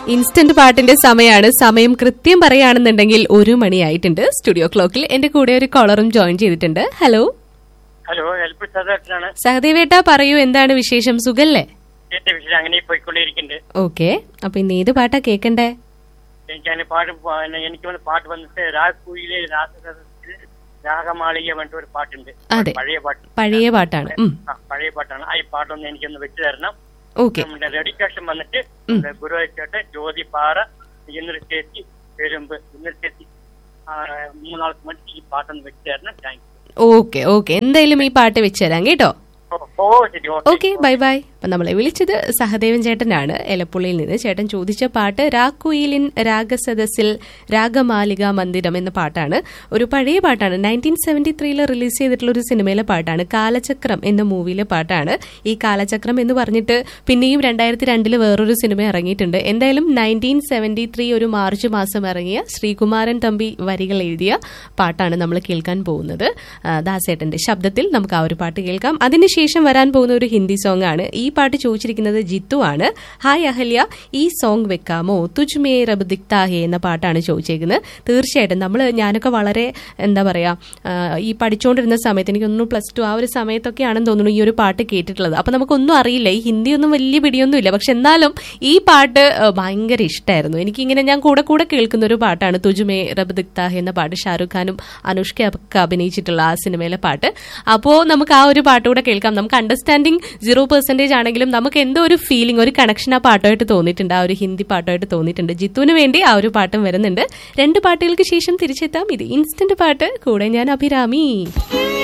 Instant പാട്ടിന്റെ സമയമാണ് സമയം കൃത്യം പറയുകയാണെന്നുണ്ടെങ്കിൽ ഒരു മണിയായിട്ടുണ്ട് സ്റ്റുഡിയോ ക്ലോക്കിൽ എന്റെ കൂടെ ഒരു കോളറും ജോയിൻ ചെയ്തിട്ടുണ്ട് ഹലോ ഹലോ എൽപി സദാട്ടിലാണ് സഹദേവേട്ട പറയൂ എന്താണ് വിശേഷം സുഖല്ലേ എന്റെ വിഷയം അങ്ങനെ പോയിക്കൊണ്ടിരിക്കുന്നുണ്ട് ഓക്കെ അപ്പൊ ഇന്ന് ഏത് പാട്ടാ കേക്കണ്ടേ എനിക്ക് അങ്ങനെ പാട്ട് പ- എനിക്ക് വന്ന് പാട്ട് വന്നിട്ട് രാജ് രാസരസത്തിൽ രാഗമാളിക പറഞ്ഞിട്ട് ഒരു പാട്ടുണ്ട് അതെ. പഴയ പാട്ട് പഴയ പാട്ടാണ് ഉം ആ പഴയ പാട്ടാണ് ആ ഈ പാട്ടൊന്ന് എനിക്കൊന്ന് വെച്ചു തരണം ഓക്കെ നമ്മുടെ ഡെഡിക്കേഷൻ വന്നിട്ട് നമ്മുടെ ഗുരുവായൂർ ജ്യോതി പാറ ഇന്നൊരു ചേച്ചി പെരുമ്പ് ഇന്നൊരു ചേച്ചി ആ, മൂന്നാൾക്ക് വേണ്ടി ഈ പാട്ടൊന്ന് വെച്ചു തരണം താങ്ക് ഓക്കെ ഓക്കെ എന്തായാലും ഈ പാട്ട് വെച്ച് തരാം കേട്ടോ യു ഓ ശരി ഓക്കെ ബൈ ബൈ അപ്പൊ നമ്മളെ വിളിച്ചത് സഹദേവൻ ചേട്ടനാണ് എലപ്പുള്ളിയിൽ നിന്ന് ചേട്ടൻ ചോദിച്ച പാട്ട് രാക്കുയിലിൻ രാഗസദസ്സിൽ രാഗമാലിക മന്ദിരം എന്ന പാട്ടാണ് ഒരു പഴയ പാട്ടാണ് നയൻറ്റീൻ സെവന്റി ത്രീയിൽ റിലീസ് ചെയ്തിട്ടുള്ള ഒരു സിനിമയിലെ പാട്ടാണ് കാലചക്രം എന്ന മൂവിയിലെ പാട്ടാണ് ഈ കാലചക്രം എന്ന് പറഞ്ഞിട്ട് പിന്നെയും രണ്ടായിരത്തി രണ്ടില് വേറൊരു സിനിമ ഇറങ്ങിയിട്ടുണ്ട് എന്തായാലും നയൻറ്റീൻ സെവന്റി ത്രീ ഒരു മാർച്ച് മാസം ഇറങ്ങിയ ശ്രീകുമാരൻ തമ്പി വരികൾ എഴുതിയ പാട്ടാണ് നമ്മൾ കേൾക്കാൻ പോകുന്നത് ആ, ദാസേട്ടന്റെ ശബ്ദത്തിൽ നമുക്ക് ആ ഒരു പാട്ട് കേൾക്കാം അതിനുശേഷം വരാൻ പോകുന്ന ഒരു ഹിന്ദി സോങ് ആണ് ഈ പാട്ട് ചോദിച്ചിരിക്കുന്നത് ജിത്തു ആണ് ഹായ് അഹല്യ ഈ സോങ് വെക്കാമോ തുജ് മേ റബ് ദിക്താ ഹേ എന്ന പാട്ടാണ് ചോദിച്ചേക്കുന്നത് തീർച്ചയായിട്ടും നമ്മൾ ഞാനൊക്കെ വളരെ എന്താ പറയാ ആ, ഈ പഠിച്ചുകൊണ്ടിരുന്ന സമയത്ത് എനിക്കൊന്നും പ്ലസ് ടു ആ ഒരു സമയത്തൊക്കെയാണെന്ന് തോന്നുന്നു ഈ ഒരു പാട്ട് കേട്ടിട്ടുള്ളത് അപ്പൊ നമുക്കൊന്നും അറിയില്ല ഈ ഹിന്ദി ഒന്നും വലിയ പിടിയൊന്നും ഇല്ല പക്ഷെ എന്നാലും ഈ പാട്ട് ആ, ഭയങ്കര ഇഷ്ടമായിരുന്നു എനിക്കിങ്ങനെ ഞാൻ കൂടെ കൂടെ കേൾക്കുന്ന ഒരു പാട്ടാണ് തുജുമേ റബ് ദിക്താ ഹേ എന്ന പാട്ട് ഷാറുഖ് ഖാനും അനുഷ്കയൊക്കെ അഭിനയിച്ചിട്ടുള്ള ആ സിനിമയിലെ പാട്ട് അപ്പോ നമുക്ക് ആ ഒരു പാട്ട് കൂടെ കേൾക്കാം നമുക്ക് അണ്ടർസ്റ്റാൻഡിങ് സീറോ പെർസെന്റേജ് ആണെങ്കിലും നമുക്ക് എന്തോ ഒരു ഫീലിംഗ് ഒരു കണക്ഷൻ ആ പാട്ടുമായിട്ട് തോന്നിയിട്ടുണ്ട് ആ ഒരു ഹിന്ദി പാട്ടുമായിട്ട് തോന്നിയിട്ടുണ്ട് ജിത്തുവിന് വേണ്ടി ആ ഒരു പാട്ടും വരുന്നുണ്ട് രണ്ട് പാട്ടുകൾക്ക് ശേഷം തിരിച്ചെത്താം ഇത് ഇൻസ്റ്റന്റ് പാട്ട് കൂടെ ഞാൻ അഭിരാമി